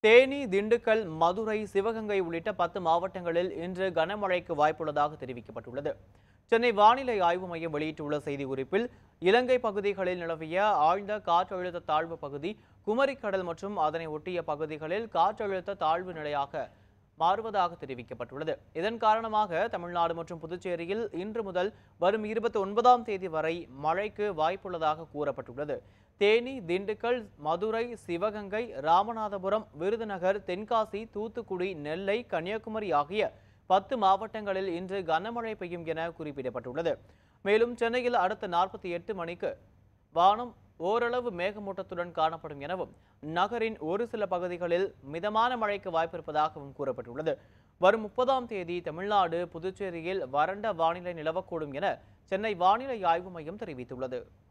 தேனி திண்டுக்கல் மதுரை சிவகங்கை உள்ளிட்ட பத்து மாவட்டங்களில் இன்று கனமழைக்கு வாய்ப்புள்ளதாக தெரிவிக்கப்பட்டுள்ளது சென்னை வானிலை ஆய்வு மையம் வெளியிட்டுள்ள செய்திக்குறிப்பில் இலங்கை பகுதிகளில் நிலவிய ஆழ்ந்த காற்றழுத்த தாழ்வு பகுதி குமரிக்கடல் மற்றும் அதனை ஒட்டிய பகுதிகளில் காற்றழுத்த தாழ்வு நிலையாக மாறுவதாக தெரிவிக்கப்பட்டுள்ளது இதன் காரணமாக தமிழ்நாடு மற்றும் புதுச்சேரியில் இன்று முதல் வரும் இருபத்தி ஒன்பதாம் தேதி வரை மழைக்கு வாய்ப்புள்ளதாக கூறப்பட்டுள்ளது தேனி திண்டுக்கல் மதுரை சிவகங்கை ராமநாதபுரம் விருதுநகர் தென்காசி தூத்துக்குடி நெல்லை கன்னியாகுமரி ஆகிய பத்து மாவட்டங்களில் இன்று கனமழை பெய்யும் என குறிப்பிடப்பட்டுள்ளது மேலும் சென்னையில் அடுத்த நாற்பத்தி எட்டு மணிக்கு வானம் ஓரளவு மேகமூட்டத்துடன் காணப்படும் எனவும் நகரின் ஒரு சில பகுதிகளில் மிதமான மழைக்கு வாய்ப்பிருப்பதாகவும் கூறப்பட்டுள்ளது வரும் முப்பதாம் தேதி தமிழ்நாடு புதுச்சேரியில் வறண்ட வானிலை நிலவக்கூடும் என சென்னை வானிலை ஆய்வு மையம் தெரிவித்துள்ளது